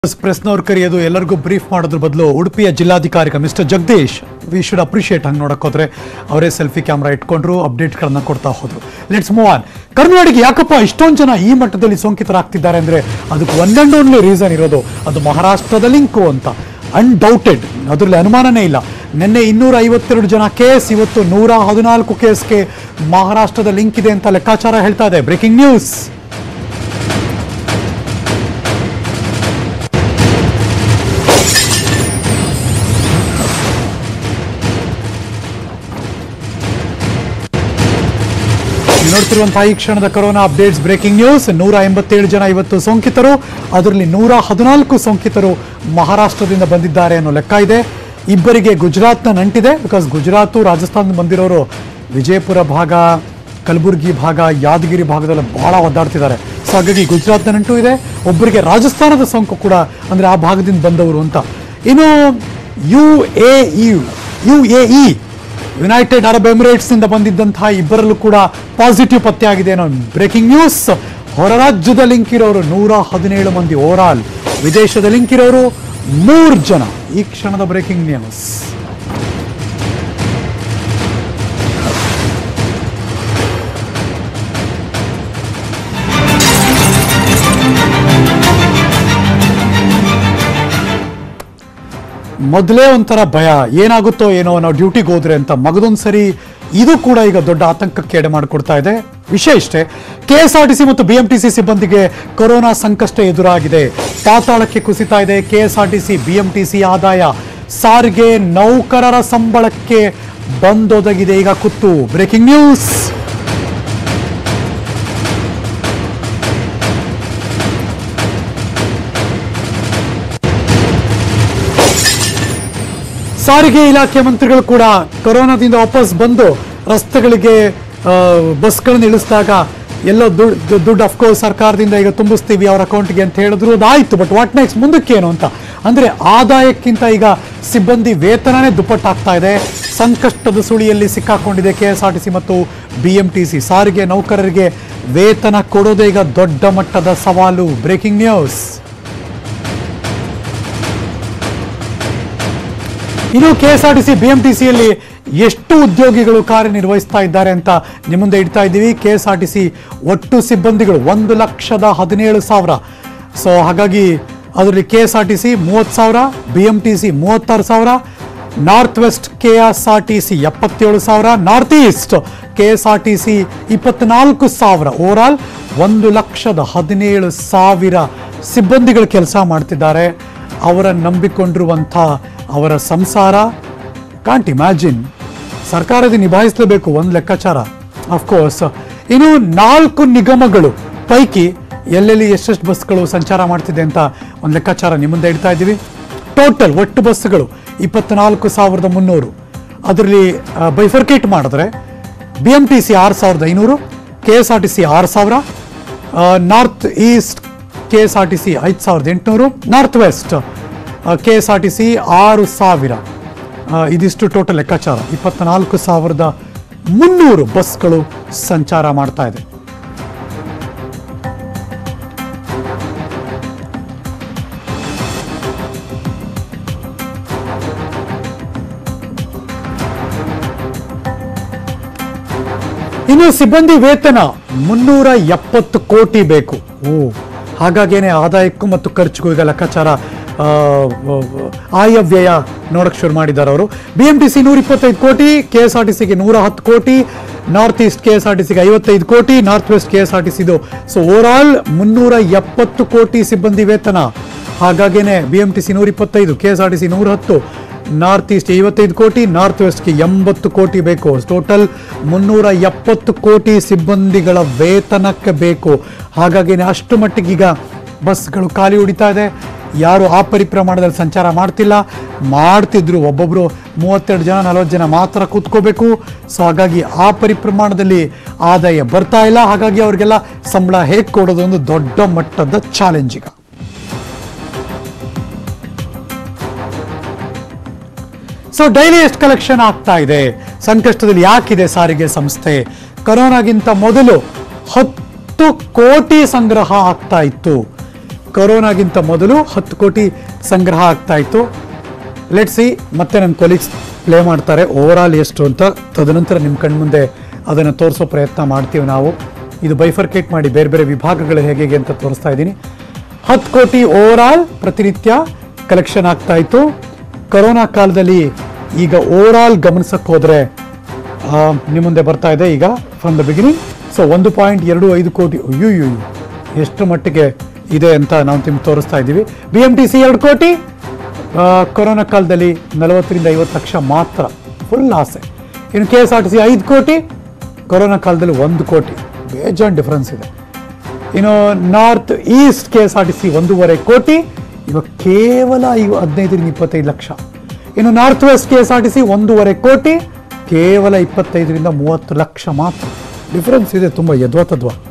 ಪ್ರೆಸ್ನವ್ರು ಕರೆಯೋದು ಎಲ್ಲರಿಗೂ ಬ್ರೀಫ್ ಮಾಡೋದ್ರ ಬದಲು ಉಡುಪಿಯ ಜಿಲ್ಲಾಧಿಕಾರಿ mister Jagadish we should appreciate ಹಂಗೆ ನೋಡಕ್ ಹೋದ್ರೆ ಅವರೇ ಸೆಲ್ಫಿ ಕ್ಯಾಮ್ರಾ ಇಟ್ಕೊಂಡ್ರು ಅಪ್ಡೇಟ್ಗಳನ್ನ ಕೊಡ್ತಾ ಹೋದ್ರು ಲೆಟ್ಸ್ ಮೂವ್ ಆನ್ ಕರ್ನಾಟಕ ಯಾಕಪ್ಪ ಇಷ್ಟೊಂದು ಜನ ಈ ಮಟ್ಟದಲ್ಲಿ ಸೋಂಕಿತರಾಗ್ತಿದ್ದಾರೆ ಅಂದ್ರೆ ಅದಕ್ಕೆ ಒನ್ ಅಂಡ್ ಓನ್ಲಿ ರೀಸನ್ ಇರೋದು ಅದು ಮಹಾರಾಷ್ಟ್ರದ ಲಿಂಕು ಅಂತ ಅನ್ಡೌಟೆಡ್ ಅದರಲ್ಲಿ ಅನುಮಾನನೇ ಇಲ್ಲ ನಿನ್ನೆ ಇನ್ನೂರ ಐವತ್ತೆರಡು ಜನ ಕೇಸ್ ಇವತ್ತು ನೂರ ಹದಿನಾಲ್ಕು ಕೇಸ್ಗೆ ಮಹಾರಾಷ್ಟ್ರದ ಲಿಂಕ್ ಇದೆ ಅಂತ ಲೆಕ್ಕಾಚಾರ ಹೇಳ್ತಾ ಇದೆ ಬ್ರೇಕಿಂಗ್ ನ್ಯೂಸ್ ನೀವು ನೋಡ್ತಿರುವಂತಹ ಈ ಕ್ಷಣದ ಕೊರೋನಾ ಅಪ್ಡೇಟ್ಸ್ ಬ್ರೇಕಿಂಗ್ ನ್ಯೂಸ್ ನೂರ ಎಂಬತ್ತೇಳು ಜನ ಇವತ್ತು ಸೋಂಕಿತರು ಅದರಲ್ಲಿ ನೂರ ಹದಿನಾಲ್ಕು ಸೋಂಕಿತರು ಮಹಾರಾಷ್ಟ್ರದಿಂದ ಬಂದಿದ್ದಾರೆ ಅನ್ನೋ ಲೆಕ್ಕ ಇದೆ ಇಬ್ಬರಿಗೆ ಗುಜರಾತ್ನ ನಂಟಿದೆ ಬಿಕಾಸ್ ಗುಜರಾತು ರಾಜಸ್ಥಾನದಿಂದ ಬಂದಿರೋರು ವಿಜಯಪುರ ಭಾಗ ಕಲಬುರಗಿ ಭಾಗ ಯಾದಗಿರಿ ಭಾಗದಲ್ಲಿ ಬಹಳ ಒದ್ದಾಡ್ತಿದ್ದಾರೆ ಸೊ ಹಾಗಾಗಿ ಗುಜರಾತ್ನ ನಂಟು ಇದೆ ಒಬ್ಬರಿಗೆ ರಾಜಸ್ಥಾನದ ಸೋಂಕು ಕೂಡ ಅಂದ್ರೆ ಆ ಭಾಗದಿಂದ ಬಂದವರು ಅಂತ ಇನ್ನು U A U A E United Arab Emirates ನಿಂದ ಬಂದಿದ್ದಂತಹ ಇಬ್ಬರಲ್ಲೂ ಕೂಡ ಪಾಸಿಟಿವ್ ಪತ್ತೆಯಾಗಿದೆ ಅನ್ನೋ ಬ್ರೇಕಿಂಗ್ ನ್ಯೂಸ್ ಹೊರ ರಾಜ್ಯದ ಲಿಂಕ್ ಇರೋರು ನೂರ ಹದಿನೇಳು ಮಂದಿ ಓವರಾಲ್ ವಿದೇಶದ ಲಿಂಕ್ ಇರೋರು ಮೂರು ಜನ ಈ ಕ್ಷಣದ ಬ್ರೇಕಿಂಗ್ ನ್ಯೂಸ್ ಮೊದಲೇ ಒಂಥರ ಭಯ ಏನಾಗುತ್ತೋ ಏನೋ ನಾವು ಡ್ಯೂಟಿಗೆ ಹೋದ್ರೆ ಅಂತ ಮಗದೊಂದು ಸರಿ ಇದು ಕೂಡ ಈಗ ದೊಡ್ಡ ಆತಂಕಕ್ಕೆ ಎಡೆ ಮಾಡಿಕೊಡ್ತಾ ಇದೆ ವಿಷಯ ಇಷ್ಟೇ K S R T C ಮತ್ತು ಬಿ ಎಂ ಟಿ ಸಿ ಸಿಬ್ಬಂದಿಗೆ ಕೊರೋನಾ ಸಂಕಷ್ಟ ಎದುರಾಗಿದೆ ಪಾತಾಳಕ್ಕೆ ಕುಸಿತಾ ಇದೆ K S R T C B M T C ಆದಾಯ ಸಾರಿಗೆ ನೌಕರರ ಸಂಬಳಕ್ಕೆ ಬಂದೊದಗಿದೆ ಈಗ ಕುತ್ತು ಬ್ರೇಕಿಂಗ್ ನ್ಯೂಸ್ ಸಾರಿಗೆ ಇಲಾಖೆ ಮಂತ್ರಿಗಳು ಕೂಡ ಕೊರೋನಾದಿಂದ ವಾಪಸ್ ಬಂದು ರಸ್ತೆಗಳಿಗೆ ಆ, ಬಸ್ಗಳನ್ನ ಇಳಿಸಿದಾಗ ಎಲ್ಲೋ ದುಡ್ಡು ದುಡ್ಡು ಅಫ್ಕೋರ್ಸ್ ಸರ್ಕಾರದಿಂದ ಈಗ ತುಂಬಿಸ್ತೀವಿ ಅವ್ರ ಅಕೌಂಟ್ಗೆ ಅಂತ ಹೇಳಿದ್ರು ಅದಾಯ್ತು ಬಟ್ ವಾಟ್ ನೆಕ್ಸ್ಟ್ ಮುಂದಕ್ಕೇನು ಅಂತ ಅಂದ್ರೆ ಆದಾಯಕ್ಕಿಂತ ಈಗ ಸಿಬ್ಬಂದಿ ವೇತನನೇ ದುಪ್ಪಟ್ಟಾಗ್ತಾ ಇದೆ ಸಂಕಷ್ಟದ ಸುಳಿಯಲ್ಲಿ ಸಿಕ್ಕಾಕೊಂಡಿದೆ K S R T C ಮತ್ತು ಬಿ ಎಂ ಟಿ ಸಿ ಸಾರಿಗೆ ನೌಕರರಿಗೆ ವೇತನ ಕೊಡೋದೇ ಈಗ ದೊಡ್ಡ ಮಟ್ಟದ ಸವಾಲು ಬ್ರೇಕಿಂಗ್ ನ್ಯೂಸ್ ಇನ್ನು K S R T C B M T ಸಿಯಲ್ಲಿ ಎಷ್ಟು ಉದ್ಯೋಗಿಗಳು ಕಾರ್ಯನಿರ್ವಹಿಸ್ತಾ ಇದ್ದಾರೆ ಅಂತ ನಿಮ್ಮ ಮುಂದೆ ಇಡ್ತಾ ಇದ್ದೀವಿ K S R T C ಒಟ್ಟು ಸಿಬ್ಬಂದಿಗಳು ಒಂದು ಲಕ್ಷದ ಹದಿನೇಳು ಸಾವಿರ ಸೊ ಹಾಗಾಗಿ ಅದರಲ್ಲಿ K S R T C ಮೂವತ್ತು ಸಾವಿರ ಬಿ ಎಂ ಟಿ ಸಿ ಮೂವತ್ತಾರು ಸಾವಿರ north west K S R T C ಎಪ್ಪತ್ತೇಳು ಸಾವಿರ north east K S R T C ಇಪ್ಪತ್ನಾಲ್ಕು ಸಾವಿರ ಓವರಾಲ್ ಒಂದು ಲಕ್ಷದ ಹದಿನೇಳು ಸಾವಿರ ಸಿಬ್ಬಂದಿಗಳು ಕೆಲಸ ಮಾಡ್ತಿದ್ದಾರೆ ಅವರ ನಂಬಿಕೊಂಡಿರುವಂಥ ಅವರ ಸಂಸಾರ ಕಾಂಟ್ ಇಮ್ಯಾಜಿನ್ ಸರ್ಕಾರದ ನಿಭಾಯಿಸಲೇಬೇಕು ಒಂದು ಲೆಕ್ಕಾಚಾರ ಅಫ್ಕೋರ್ಸ್ ಇನ್ನು ನಾಲ್ಕು ನಿಗಮಗಳು ಪೈಕಿ ಎಲ್ಲೆಲ್ಲಿ ಎಷ್ಟೆಷ್ಟು ಬಸ್ಗಳು ಸಂಚಾರ ಮಾಡ್ತಿದೆ ಅಂತ ಒಂದು ಲೆಕ್ಕಾಚಾರ ನಿಮ್ಮ ಮುಂದೆ ಇಡ್ತಾ ಇದ್ದೀವಿ ಟೋಟಲ್ ಒಟ್ಟು ಬಸ್ಸುಗಳು ಇಪ್ಪತ್ನಾಲ್ಕು ಸಾವಿರದ ಮುನ್ನೂರು ಅದರಲ್ಲಿ ಬೈಫರ್ಕೇಟ್ ಮಾಡಿದ್ರೆ ಬಿ ಎಂ ಟಿ ಸಿ ಆರು ಸಾವಿರದ ಐನೂರು K S R T C ಆರು ಸಾವಿರ north east K S R T C ಐದು ಸಾವಿರದ ಎಂಟುನೂರು north west K S R T C ಆರು ಸಾವಿರ ಆ, ಇದಿಷ್ಟು ಟೋಟಲ್ ಲೆಕ್ಕಾಚಾರ ಇಪ್ಪತ್ನಾಲ್ಕು ಸಾವಿರದ ಮುನ್ನೂರು ಬಸ್ಗಳು ಸಂಚಾರ ಮಾಡ್ತಾ ಇದೆ ಇನ್ನು ಸಿಬ್ಬಂದಿ ವೇತನ ಮುನ್ನೂರ ಎಪ್ಪತ್ತು ಕೋಟಿ ಬೇಕು ಓ ಹಾಗಾಗೇನೆ ಆದಾಯಕ್ಕೂ ಮತ್ತು ಖರ್ಚಿಗೂ ಈಗ ಲೆಕ್ಕಾಚಾರ ಆ, ಆಯವ್ಯಯ ನೋಡಕ್ ಶುರು ಮಾಡಿದ್ದಾರೆ ಅವರು ಬಿ ಎಂ ಟಿ ಸಿ ನೂರ ಇಪ್ಪತ್ತೈದು ಕೋಟಿ ಕೆ ಎಸ್ ಆರ್ ಟಿ ಸಿಗೆ ನೂರ ಹತ್ತು ಕೋಟಿ north east K S R T ಸಿಗೆ ಐವತ್ತೈದು ಕೋಟಿ north west K S R T ಸಿದು ಸೊ ಓವರ್ ಆಲ್ ಮುನ್ನೂರ ಎಪ್ಪತ್ತು ಕೋಟಿ ಸಿಬ್ಬಂದಿ ವೇತನ ಹಾಗಾಗೇನೆ ಬಿ ಎಂ ಟಿ ಸಿ ನೂರ ಇಪ್ಪತ್ತೈದು K S R T C ನೂರ ಹತ್ತು ನಾರ್ತ್ ಈಸ್ಟ್ ಐವತ್ತೈದು ಕೋಟಿ ನಾರ್ತ್ ವೆಸ್ಟ್ಗೆ ಎಂಬತ್ತು ಕೋಟಿ ಬೇಕು ಟೋಟಲ್ ಮುನ್ನೂರ ಎಪ್ಪತ್ತು ಕೋಟಿ ಸಿಬ್ಬಂದಿಗಳ ವೇತನಕ್ಕೆ ಬೇಕು ಹಾಗಾಗಿ ಅಷ್ಟು ಮಟ್ಟಿಗೀಗ ಬಸ್ಗಳು ಖಾಲಿ ಉಳಿತಾ ಇದೆ ಯಾರು ಆ ಪರಿಪ್ರಮಾಣದಲ್ಲಿ ಸಂಚಾರ ಮಾಡ್ತಿಲ್ಲ ಮಾಡ್ತಿದ್ರು ಒಬ್ಬೊಬ್ರು ಮೂವತ್ತೆರಡು ಜನ ನಲವತ್ತು ಜನ ಮಾತ್ರ ಕೂತ್ಕೋಬೇಕು ಸೊ ಹಾಗಾಗಿ ಆ ಪರಿಪ್ರಮಾಣದಲ್ಲಿ ಆದಾಯ ಬರ್ತಾ ಇಲ್ಲ ಹಾಗಾಗಿ ಅವ್ರಿಗೆಲ್ಲ ಸಂಬಳ ಹೇಗೆ ಕೊಡೋದು ಒಂದು ದೊಡ್ಡ ಮಟ್ಟದ ಚಾಲೆಂಜ್ ಈಗ ಸೊ ಡೈಲಿ ಎಷ್ಟು ಕಲೆಕ್ಷನ್ ಆಗ್ತಾ ಇದೆ ಸಂಕಷ್ಟದಲ್ಲಿ ಯಾಕಿದೆ ಸಾರಿಗೆ ಸಂಸ್ಥೆ ಕೊರೋನಾಗಿಂತ ಮೊದಲು ಹತ್ತು ಕೋಟಿ ಸಂಗ್ರಹ ಆಗ್ತಾ ಇತ್ತು ಕೊರೋನಾಗಿಂತ ಮೊದಲು ಹತ್ತು ಕೋಟಿ ಸಂಗ್ರಹ ಆಗ್ತಾ ಇತ್ತು ಲೆಟ್ ಸಿ ಮತ್ತೆ ನನ್ನ ಕೊಲೀಗ್ಸ್ ಪ್ಲೇ ಮಾಡ್ತಾರೆ ಓವರ್ ಆಲ್ ಎಷ್ಟು ಅಂತ ತದನಂತರ ನಿಮ್ಮ ಕಣ್ಮುಂದೆ ಅದನ್ನು ತೋರಿಸೋ ಪ್ರಯತ್ನ ಮಾಡ್ತೀವಿ ನಾವು ಇದು ಬೈಫರ್ಕೇಟ್ ಮಾಡಿ ಬೇರೆ ಬೇರೆ ವಿಭಾಗಗಳು ಹೇಗೆ ಹೇಗೆ ಅಂತ ತೋರಿಸ್ತಾ ಇದ್ದೀನಿ ಹತ್ತು ಕೋಟಿ ಓವರ್ ಆಲ್ ಪ್ರತಿನಿತ್ಯ ಕಲೆಕ್ಷನ್ ಆಗ್ತಾ ಇತ್ತು ಕೊರೋನಾ ಕಾಲದಲ್ಲಿ ಈಗ ಓವರ್ ಆಲ್ ಗಮನಿಸಕ್ಕೆ ಹೋದರೆ ನಿಮ್ಮ ಮುಂದೆ ಬರ್ತಾ ಇದೆ ಈಗ ಫ್ರಮ್ ದ ಬಿಗಿನಿಂಗ್ ಸೊ ಒಂದು ಪಾಯಿಂಟ್ ಎರಡು ಐದು ಕೋಟಿ ಅಯ್ಯೋ ಅಯ್ಯೋ, ಎಷ್ಟು ಮಟ್ಟಿಗೆ ಇದೆ ಅಂತ ನಾವು ನಿಮ್ಗೆ ತೋರಿಸ್ತಾ ಇದ್ದೀವಿ ಬಿ ಎಮ್ ಟಿ ಸಿ ಎರಡು ಕೋಟಿ ಆ, ಕೊರೋನಾ ಕಾಲದಲ್ಲಿ ನಲವತ್ತರಿಂದ ಐವತ್ತು ಲಕ್ಷ ಮಾತ್ರ ಫುಲ್ ಆಸೆ ಇನ್ನು K S R T C ಐದು ಕೋಟಿ ಕೊರೋನಾ ಕಾಲದಲ್ಲಿ ಒಂದು ಕೋಟಿ ಬೇಜಾನ್ ಡಿಫ್ರೆನ್ಸ್ ಇದೆ ಇನ್ನು north east K S R T C ಒಂದೂವರೆ ಕೋಟಿ ಇವಾಗ ಕೇವಲ ಇವು ಹದಿನೈದರಿಂದ ಇಪ್ಪತ್ತೈದು ಲಕ್ಷ ಇನ್ನು north west K S R T C ಒಂದೂವರೆ ಕೋಟಿ ಕೇವಲ ಇಪ್ಪತ್ತೈದರಿಂದ ಮೂವತ್ತು ಲಕ್ಷ ಮಾತ್ರ ಡಿಫ್ರೆನ್ಸ್ ಇದೆ ತುಂಬ ಯದ್ವಾ ತದ್ವಾ